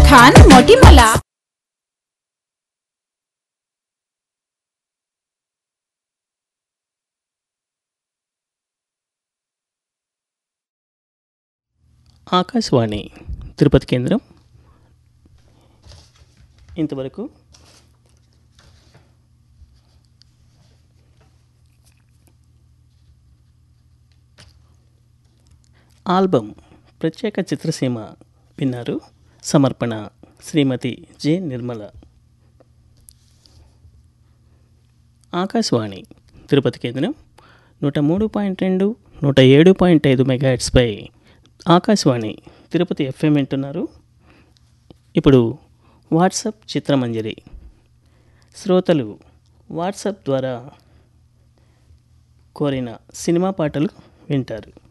రాజస్థాన్ మొటిమల ఆకాశవాణి తిరుపతి కేంద్రం ఇంతవరకు ఆల్బమ్ ప్రత్యేక చిత్రసీమ విన్నారు సమర్పణ శ్రీమతి జె నిర్మల ఆకాశవాణి తిరుపతి కేంద్రం నూట మూడు పాయింట్ రెండు నూట ఏడు పాయింట్ ఐదు మెగాహెట్స్పై ఆకాశవాణి తిరుపతి ఎఫ్ఎం వింటున్నారు ఇప్పుడు వాట్సప్ చిత్రమంజరి శ్రోతలు వాట్సప్ ద్వారా కోరిన సినిమా పాటలు వింటారు